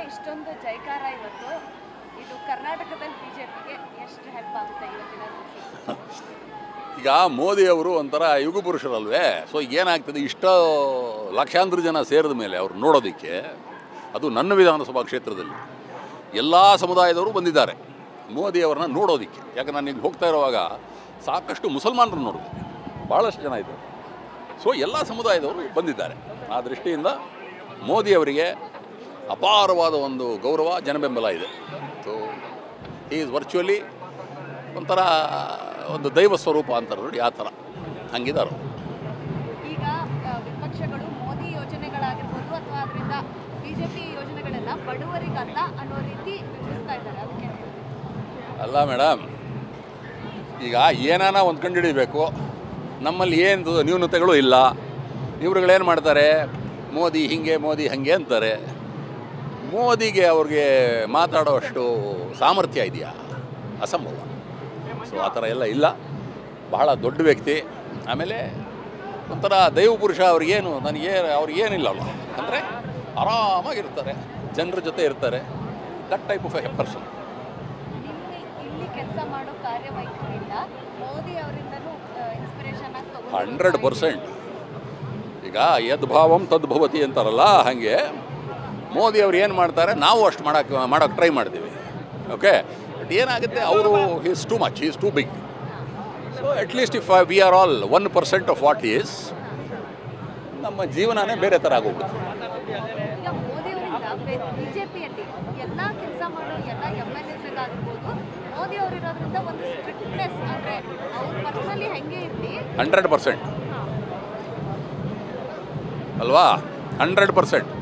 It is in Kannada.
ಇಷ್ಟೊಂದು ಜೈಕಾರ ಇವತ್ತು ಇದು ಕರ್ನಾಟಕದಲ್ಲಿ ಬಿಜೆಪಿಗೆ ಎಷ್ಟು ಹೆಲ್ಪ್ ಆಗುತ್ತೆ ಇವತ್ತಿನ ದಿವಸ ಈಗ ಮೋದಿ ಅವರು ಒಂಥರ ಯುಗ ಪುರುಷರಲ್ವೇ ಸೊ ಏನಾಗ್ತದೆ ಇಷ್ಟ ಲಕ್ಷಾಂತರ ಜನ ಸೇರಿದ ಮೇಲೆ ಅವ್ರು ನೋಡೋದಕ್ಕೆ ಅದು ನನ್ನ ವಿಧಾನಸಭಾ ಕ್ಷೇತ್ರದಲ್ಲಿ ಎಲ್ಲ ಸಮುದಾಯದವರು ಬಂದಿದ್ದಾರೆ ಮೋದಿ ಅವ್ರನ್ನ ನೋಡೋದಕ್ಕೆ ಯಾಕೆ ನಾನು ಈಗ ಹೋಗ್ತಾ ಇರುವಾಗ ಸಾಕಷ್ಟು ಮುಸಲ್ಮಾನರು ನೋಡಿದೆ ಭಾಳಷ್ಟು ಜನ ಇದ್ದಾರೆ ಸೊ ಎಲ್ಲ ಸಮುದಾಯದವರು ಬಂದಿದ್ದಾರೆ ಆ ದೃಷ್ಟಿಯಿಂದ ಮೋದಿ ಅವರಿಗೆ ಅಪಾರವಾದ ಒಂದು ಗೌರವ ಜನಬೆಂಬಲ ಇದೆ ಸೊ ಈಸ್ ವರ್ಚುವಲಿ ಒಂಥರ ಒಂದು ದೈವ ಸ್ವರೂಪ ಅಂತಾರೆ ನೋಡಿ ಆ ಥರ ಹಂಗಿದ್ದಾರೆ ಅವ್ರು. ಈಗ ಆ, ವಿಪಕ್ಷಗಳು ಮೋದಿ ಯೋಜನೆಗಳಾಗಿರ್ಬೋದು ಅಥವಾ ಅದರಿಂದ ಬಿಜೆಪಿ ಯೋಜನೆಗಳನ್ನ ಬಡವರಿಗಲ್ಲ ಅನ್ನೋ ರೀತಿ ಬಿಂಬಿಸ್ತಾ ಇದ್ದಾರೆ ಅದಕ್ಕೆ ಅಲ್ಲ ಮೇಡಮ್ ಈಗ ಏನಾನ ಒಂದು ಕಂಡುಹಿಡಿಬೇಕು ನಮ್ಮಲ್ಲಿ ಏನು ನ್ಯೂನತೆಗಳು ಇಲ್ಲ ಇವ್ರುಗಳೇನು ಮಾಡ್ತಾರೆ ಮೋದಿ ಹಿಂಗೆ ಮೋದಿ ಹಾಗೆ ಅಂತಾರೆ ಮೋದಿಗೆ ಅವ್ರಿಗೆ ಮಾತಾಡೋಷ್ಟು ಸಾಮರ್ಥ್ಯ ಇದೆಯಾ ಅಸಂಭವ ಸೊ ಆ ಥರ ಎಲ್ಲ ಇಲ್ಲ ಬಹಳ ದೊಡ್ಡ ವ್ಯಕ್ತಿ ಆಮೇಲೆ ಒಂಥರ ದೈವ ಪುರುಷ ಅವ್ರಿಗೇನು ನನಗೆ ಅವ್ರಿಗೇನಿಲ್ಲ ಅಲ್ಲ ಅಂದರೆ ಆರಾಮಾಗಿರ್ತಾರೆ ಜನರ ಜೊತೆ ಇರ್ತಾರೆ that type of a person ಇಲ್ಲಿ ಇಲ್ಲಿ ಕೆಲಸ ಮಾಡೋ ಕಾರ್ಯವೈಖರಿಯಿಂದ ಮೋದಿ ಅವರಿಂದನೂ ಇನ್ಸ್ಪಿರೇಷನ್ ಆಗಿ ತಗೊಂಡು ಹಂಡ್ರೆಡ್ ಪರ್ಸೆಂಟ್ ಈಗ ಯದ್ಭಾವಂ ತದ್ಭವತಿ ಅಂತಾರಲ್ಲ ಹಾಗೆ ಮೋದಿ ಅವ್ರು ಏನು ಮಾಡ್ತಾರೆ ನಾವು ಅಷ್ಟು ಮಾಡೋಕ್ಕೆ ಮಾಡೋಕ್ಕೆ ಟ್ರೈ ಮಾಡ್ತೀವಿ ಓಕೆ ಬಟ್ ಏನಾಗುತ್ತೆ ಅವರು is too much is too big so at least if we are all one percent of what is ನಮ್ಮ ಜೀವನನೇ ಬೇರೆ ಥರ ಆಗೋಗ್ಬಿಡುತ್ತೆ ಈಗ ಮೋದಿ ಅವರಿಂದ ಬಿಜೆಪಿಯಲ್ಲಿ ಎಲ್ಲ ಕೆಲಸ ಮಾಡೋ ಎಲ್ಲ ಎಮ್ ಎಲ್ ಎಸ್ಗಾಗಿರ್ಬೋದು ಮೋದಿ ಅವರಿರೋದ್ರಿಂದ ಒಂದು ಸ್ಟ್ರಿಕ್ಟ್ನೆಸ್ ಅಂದ್ರೆ ಅವ್ರು ಪರ್ಸನಲಿ ಹೆಂಗೆ ಇರಲಿ ಹಂಡ್ರೆಡ್ ಪರ್ಸೆಂಟ್ ಅಲ್ವಾ ಹಂಡ್ರೆಡ್ ಪರ್ಸೆಂಟ್